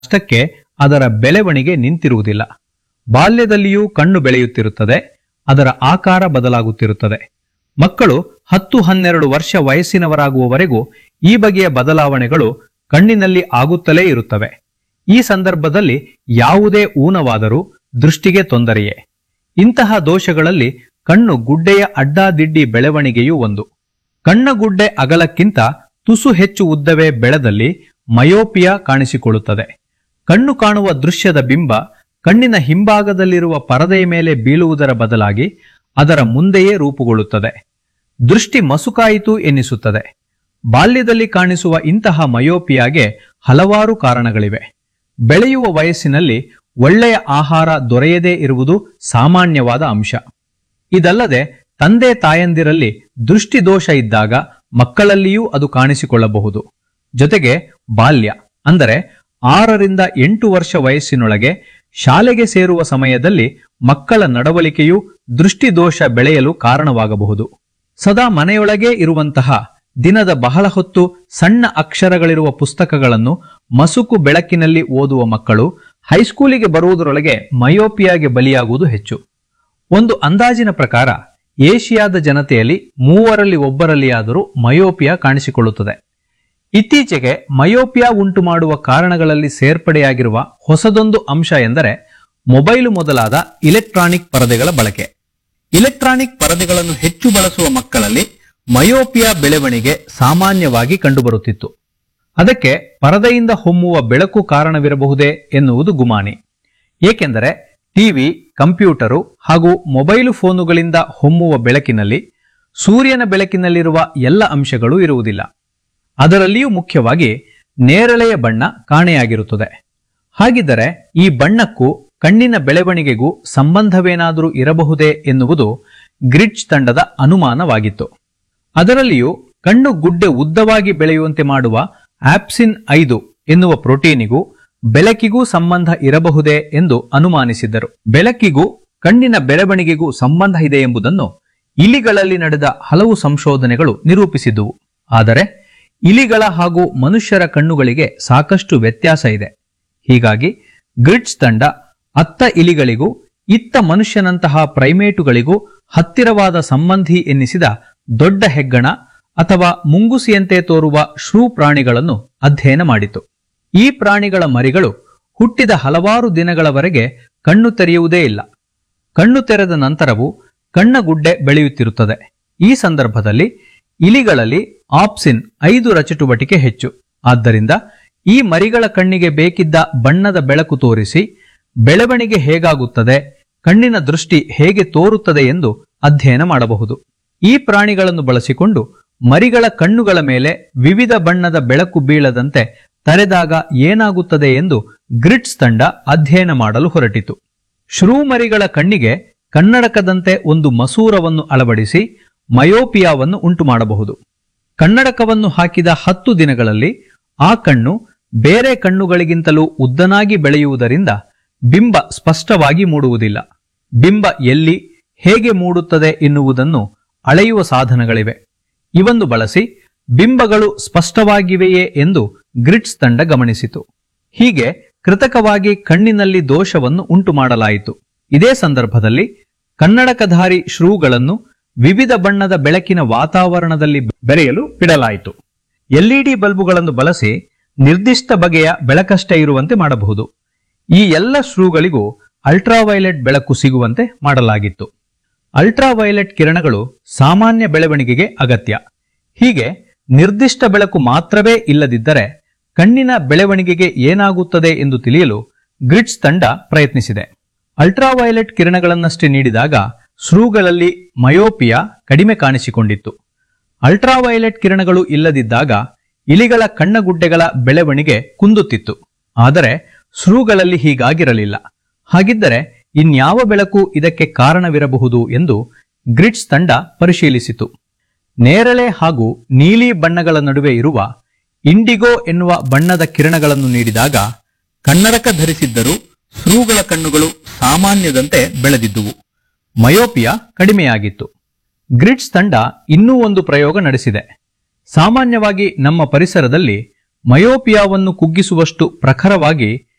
ಅಷ್ಟಕ್ಕೆ ಅದರ ಬೆಳವಣಿಗೆ ನಿಂತಿರುವುದಿಲ್ಲ ಬಾಲ್ಯದಲ್ಲಿಯೂ ಕಣ್ಣು ಬೆಳೆಯುತ್ತಿರುತ್ತದೆ ಅದರ ಆಕಾರ ಬದಲಾಗುತ್ತಿರುತ್ತದೆ ಮಕ್ಕಳು ಹತ್ತು ಹನ್ನೆರಡು ವರ್ಷ ವಯಸ್ಸಿನವರಾಗುವವರೆಗೂ ಈ ಬಗೆಯ ಬದಲಾವಣೆಗಳು ಕಣ್ಣಿನಲ್ಲಿ ಆಗುತ್ತಲೇ ಇರುತ್ತವೆ ಈ ಸಂದರ್ಭದಲ್ಲಿ ಯಾವುದೇ ಊನವಾದರೂ ದೃಷ್ಟಿಗೆ ತೊಂದರೆಯೇ ಇಂತಹ ದೋಷಗಳಲ್ಲಿ ಕಣ್ಣು ಗುಡ್ಡೆಯ ಅಡ್ಡಾದಿಡ್ಡಿ ಬೆಳವಣಿಗೆಯೂ ಒಂದು ಕಣ್ಣಗುಡ್ಡೆ ಅಗಲಕ್ಕಿಂತ ತುಸು ಹೆಚ್ಚು ಉದ್ದವೇ ಬೆಳೆದಲ್ಲಿ ಮಯೋಪಿಯಾ ಕಾಣಿಸಿಕೊಳ್ಳುತ್ತದೆ ಕಣ್ಣು ಕಾಣುವ ದೃಶ್ಯದ ಬಿಂಬ ಕಣ್ಣಿನ ಹಿಂಭಾಗದಲ್ಲಿರುವ ಪರದೆಯ ಮೇಲೆ ಬೀಳುವುದರ ಬದಲಾಗಿ ಅದರ ಮುಂದೆಯೇ ರೂಪುಗೊಳ್ಳುತ್ತದೆ ದೃಷ್ಟಿ ಮಸುಕಾಯಿತು ಎನ್ನಿಸುತ್ತದೆ ಬಾಲ್ಯದಲ್ಲಿ ಕಾಣಿಸುವ ಇಂತಹ ಮಯೋಪಿಯಾಗೆ ಹಲವಾರು ಕಾರಣಗಳಿವೆ ಬೆಳೆಯುವ ವಯಸ್ಸಿನಲ್ಲಿ ಒಳ್ಳೆಯ ಆಹಾರ ದೊರೆಯದೇ ಇರುವುದು ಸಾಮಾನ್ಯವಾದ ಅಂಶ ಇದಲ್ಲದೆ ತಂದೆ ತಾಯಂದಿರಲ್ಲಿ ದೃಷ್ಟಿ ದೋಷ ಇದ್ದಾಗ ಮಕ್ಕಳಲ್ಲಿಯೂ ಅದು ಕಾಣಿಸಿಕೊಳ್ಳಬಹುದು ಜೊತೆಗೆ ಬಾಲ್ಯ ಅಂದರೆ ಆರರಿಂದ ಎಂಟು ವರ್ಷ ವಯಸ್ಸಿನೊಳಗೆ ಶಾಲೆಗೆ ಸೇರುವ ಸಮಯದಲ್ಲಿ ಮಕ್ಕಳ ನಡವಳಿಕೆಯು ದೃಷ್ಟಿದೋಷ ಬೆಳೆಯಲು ಕಾರಣವಾಗಬಹುದು ಸದಾ ಮನೆಯೊಳಗೇ ಇರುವಂತಹ ದಿನದ ಬಹಳ ಹೊತ್ತು ಸಣ್ಣ ಅಕ್ಷರಗಳಿರುವ ಪುಸ್ತಕಗಳನ್ನು ಮಸುಕು ಬೆಳಕಿನಲ್ಲಿ ಓದುವ ಮಕ್ಕಳು ಹೈಸ್ಕೂಲಿಗೆ ಬರುವುದರೊಳಗೆ ಮಯೋಪಿಯಾಗೆ ಬಲಿಯಾಗುವುದು ಹೆಚ್ಚು ಒಂದು ಅಂದಾಜಿನ ಪ್ರಕಾರ ಏಷಿಯಾದ ಜನತೆಯಲ್ಲಿ ಮೂವರಲ್ಲಿ ಒಬ್ಬರಲ್ಲಿಯಾದರೂ ಮಯೋಪಿಯಾ ಕಾಣಿಸಿಕೊಳ್ಳುತ್ತದೆ ಇತ್ತೀಚೆಗೆ ಮಯೋಪಿಯಾ ಉಂಟು ಮಾಡುವ ಕಾರಣಗಳಲ್ಲಿ ಸೇರ್ಪಡೆಯಾಗಿರುವ ಹೊಸದೊಂದು ಅಂಶ ಎಂದರೆ ಮೊಬೈಲು ಮೊದಲಾದ ಇಲೆಕ್ಟ್ರಾನಿಕ್ ಪರದೆಗಳ ಬಳಕೆ ಇಲೆಕ್ಟ್ರಾನಿಕ್ ಪರದೆಗಳನ್ನು ಹೆಚ್ಚು ಬಳಸುವ ಮಕ್ಕಳಲ್ಲಿ ಮಯೋಪಿಯಾ ಬೆಳವಣಿಗೆ ಸಾಮಾನ್ಯವಾಗಿ ಕಂಡುಬರುತ್ತಿತ್ತು ಅದಕ್ಕೆ ಪರದೆಯಿಂದ ಹೊಮ್ಮುವ ಬೆಳಕು ಕಾರಣವಿರಬಹುದೇ ಎನ್ನುವುದು ಗುಮಾನಿ ಏಕೆಂದರೆ ಟಿವಿ ಕಂಪ್ಯೂಟರು ಹಾಗೂ ಮೊಬೈಲು ಫೋನುಗಳಿಂದ ಹೊಮ್ಮುವ ಬೆಳಕಿನಲ್ಲಿ ಸೂರ್ಯನ ಬೆಳಕಿನಲ್ಲಿರುವ ಎಲ್ಲ ಅಂಶಗಳೂ ಇರುವುದಿಲ್ಲ ಅದರಲ್ಲಿಯೂ ಮುಖ್ಯವಾಗಿ ನೇರಳೆಯ ಬಣ್ಣ ಕಾಣೆಯಾಗಿರುತ್ತದೆ ಹಾಗಿದ್ದರೆ ಈ ಬಣ್ಣಕ್ಕೂ ಕಣ್ಣಿನ ಬೆಳವಣಿಗೆಗೂ ಸಂಬಂಧವೇನಾದರೂ ಇರಬಹುದೇ ಎನ್ನುವುದು ಗ್ರಿಡ್ಜ್ ತಂಡದ ಅನುಮಾನವಾಗಿತ್ತು ಅದರಲ್ಲಿಯೂ ಕಣ್ಣು ಗುಡ್ಡೆ ಉದ್ದವಾಗಿ ಬೆಳೆಯುವಂತೆ ಮಾಡುವ ಆಪ್ಸಿನ್ ಐದು ಎನ್ನುವ ಪ್ರೋಟೀನಿಗೂ ಬೆಳಕಿಗೂ ಸಂಬಂಧ ಇರಬಹುದೇ ಎಂದು ಅನುಮಾನಿಸಿದ್ದರು ಬೆಳಕಿಗೂ ಕಣ್ಣಿನ ಬೆಳವಣಿಗೆಗೂ ಸಂಬಂಧ ಇದೆ ಎಂಬುದನ್ನು ಇಲಿಗಳಲ್ಲಿ ನಡೆದ ಹಲವು ಸಂಶೋಧನೆಗಳು ನಿರೂಪಿಸಿದುವು ಆದರೆ ಇಲಿಗಳ ಹಾಗೂ ಮನುಷ್ಯರ ಕಣ್ಣುಗಳಿಗೆ ಸಾಕಷ್ಟು ವ್ಯತ್ಯಾಸ ಇದೆ ಹೀಗಾಗಿ ಗ್ರಿಡ್ಸ್ ತಂಡ ಅತ್ತ ಇಲಿಗಳಿಗೂ ಇತ್ತ ಮನುಷ್ಯನಂತಹ ಪ್ರೈಮೇಟುಗಳಿಗೂ ಹತ್ತಿರವಾದ ಸಂಬಂಧಿ ಎನ್ನಿಸಿದ ದೊಡ್ಡ ಹೆಗ್ಗಣ ಅಥವಾ ಮುಂಗುಸಿಯಂತೆ ತೋರುವ ಶ್ರೂ ಪ್ರಾಣಿಗಳನ್ನು ಅಧ್ಯಯನ ಮಾಡಿತು ಈ ಪ್ರಾಣಿಗಳ ಮರಿಗಳು ಹುಟ್ಟಿದ ಹಲವಾರು ದಿನಗಳವರೆಗೆ ಕಣ್ಣು ತೆರೆಯುವುದೇ ಇಲ್ಲ ಕಣ್ಣು ತೆರೆದ ನಂತರವೂ ಕಣ್ಣಗುಡ್ಡೆ ಬೆಳೆಯುತ್ತಿರುತ್ತದೆ ಈ ಸಂದರ್ಭದಲ್ಲಿ ಇಲಿಗಳಲ್ಲಿ ಆಪ್ಸಿನ್ ಐದು ರಚಟುವಟಿಕೆ ಹೆಚ್ಚು ಆದ್ದರಿಂದ ಈ ಮರಿಗಳ ಕಣ್ಣಿಗೆ ಬೇಕಿದ್ದ ಬಣ್ಣದ ಬೆಳಕು ತೋರಿಸಿ ಬೆಳವಣಿಗೆ ಹೇಗಾಗುತ್ತದೆ ಕಣ್ಣಿನ ದೃಷ್ಟಿ ಹೇಗೆ ತೋರುತ್ತದೆ ಎಂದು ಅಧ್ಯಯನ ಮಾಡಬಹುದು ಈ ಪ್ರಾಣಿಗಳನ್ನು ಬಳಸಿಕೊಂಡು ಮರಿಗಳ ಕಣ್ಣುಗಳ ಮೇಲೆ ವಿವಿಧ ಬಣ್ಣದ ಬೆಳಕು ಬೀಳದಂತೆ ತರೆದಾಗ ಏನಾಗುತ್ತದೆ ಎಂದು ಗ್ರಿಡ್ಸ್ ತಂಡ ಅಧ್ಯಯನ ಮಾಡಲು ಹೊರಟಿತು ಶ್ರೂ ಮರಿಗಳ ಕಣ್ಣಿಗೆ ಕನ್ನಡಕದಂತೆ ಒಂದು ಮಸೂರವನ್ನು ಅಳವಡಿಸಿ ಮಯೋಪಿಯಾವನ್ನು ಉಂಟು ಮಾಡಬಹುದು ಕನ್ನಡಕವನ್ನು ಹಾಕಿದ ಹತ್ತು ದಿನಗಳಲ್ಲಿ ಆ ಕಣ್ಣು ಬೇರೆ ಕಣ್ಣುಗಳಿಗಿಂತಲೂ ಉದ್ದನಾಗಿ ಬೆಳೆಯುವುದರಿಂದ ಬಿಂಬ ಸ್ಪಷ್ಟವಾಗಿ ಮೂಡುವುದಿಲ್ಲ ಬಿಂಬ ಎಲ್ಲಿ ಹೇಗೆ ಮೂಡುತ್ತದೆ ಎನ್ನುವುದನ್ನು ಅಳೆಯುವ ಸಾಧನಗಳಿವೆ ಇವನ್ನು ಬಳಸಿ ಬಿಂಬಗಳು ಸ್ಪಷ್ಟವಾಗಿವೆಯೇ ಎಂದು ಗ್ರಿಡ್ಸ್ ತಂಡ ಗಮನಿಸಿತು ಹೀಗೆ ಕೃತಕವಾಗಿ ಕಣ್ಣಿನಲ್ಲಿ ದೋಷವನ್ನು ಉಂಟು ಮಾಡಲಾಯಿತು ಇದೇ ಸಂದರ್ಭದಲ್ಲಿ ಕನ್ನಡಕಧಾರಿ ಶ್ರೂಗಳನ್ನು ವಿವಿಧ ಬಣ್ಣದ ಬೆಳಕಿನ ವಾತಾವರಣದಲ್ಲಿ ಬೆರೆಯಲು ಬಿಡಲಾಯಿತು ಎಲ್ಇಡಿ ಬಲ್ಬುಗಳನ್ನು ಬಳಸಿ ನಿರ್ದಿಷ್ಟ ಬಗೆಯ ಬೆಳಕಷ್ಟೇ ಇರುವಂತೆ ಮಾಡಬಹುದು ಈ ಎಲ್ಲ ಶ್ರೂಗಳಿಗೂ ಅಲ್ಟ್ರಾವೈಲೆಟ್ ಬೆಳಕು ಸಿಗುವಂತೆ ಮಾಡಲಾಗಿತ್ತು ಅಲ್ಟ್ರಾವೈಲೆಟ್ ಕಿರಣಗಳು ಸಾಮಾನ್ಯ ಬೆಳವಣಿಗೆಗೆ ಅಗತ್ಯ ಹೀಗೆ ನಿರ್ದಿಷ್ಟ ಬೆಳಕು ಮಾತ್ರವೇ ಇಲ್ಲದಿದ್ದರೆ ಕಣ್ಣಿನ ಬೆಳವಣಿಗೆಗೆ ಏನಾಗುತ್ತದೆ ಎಂದು ತಿಳಿಯಲು ಗ್ರಿಡ್ಸ್ ತಂಡ ಪ್ರಯತ್ನಿಸಿದೆ ಅಲ್ಟ್ರಾವೈಲೆಟ್ ಕಿರಣಗಳನ್ನಷ್ಟೇ ನೀಡಿದಾಗ ಶ್ರೂಗಳಲ್ಲಿ ಮಯೋಪಿಯಾ ಕಡಿಮೆ ಕಾಣಿಸಿಕೊಂಡಿತ್ತು ಅಲ್ಟ್ರಾವೈಲೆಟ್ ಕಿರಣಗಳು ಇಲ್ಲದಿದ್ದಾಗ ಇಲಿಗಳ ಕಣ್ಣಗುಡ್ಡೆಗಳ ಬೆಳವಣಿಗೆ ಕುಂದುತ್ತಿತ್ತು ಆದರೆ ಶ್ರೂಗಳಲ್ಲಿ ಹೀಗಾಗಿರಲಿಲ್ಲ ಹಾಗಿದ್ದರೆ ಇನ್ಯಾವ ಬೆಳಕು ಇದಕ್ಕೆ ಕಾರಣವಿರಬಹುದು ಎಂದು ಗ್ರಿಡ್ಸ್ ತಂಡ ಪರಿಶೀಲಿಸಿತು ನೇರಳೆ ಹಾಗೂ ನೀಲಿ ಬಣ್ಣಗಳ ನಡುವೆ ಇರುವ ಇಂಡಿಗೋ ಎನ್ನುವ ಬಣ್ಣದ ಕಿರಣಗಳನ್ನು ನೀಡಿದಾಗ ಕನ್ನಡಕ ಧರಿಸಿದ್ದರೂ ಶ್ರೂಗಳ ಕಣ್ಣುಗಳು ಸಾಮಾನ್ಯದಂತೆ ಬೆಳೆದಿದ್ದುವು ಮಯೋಪಿಯಾ ಕಡಿಮೆಯಾಗಿತ್ತು ಗ್ರಿಡ್ಸ್ ತಂಡ ಇನ್ನೂ ಒಂದು ಪ್ರಯೋಗ ನಡೆಸಿದೆ ಸಾಮಾನ್ಯವಾಗಿ ನಮ್ಮ ಪರಿಸರದಲ್ಲಿ ಮಯೋಪಿಯಾವನ್ನು ಕುಗ್ಗಿಸುವಷ್ಟು ಪ್ರಖರವಾಗಿ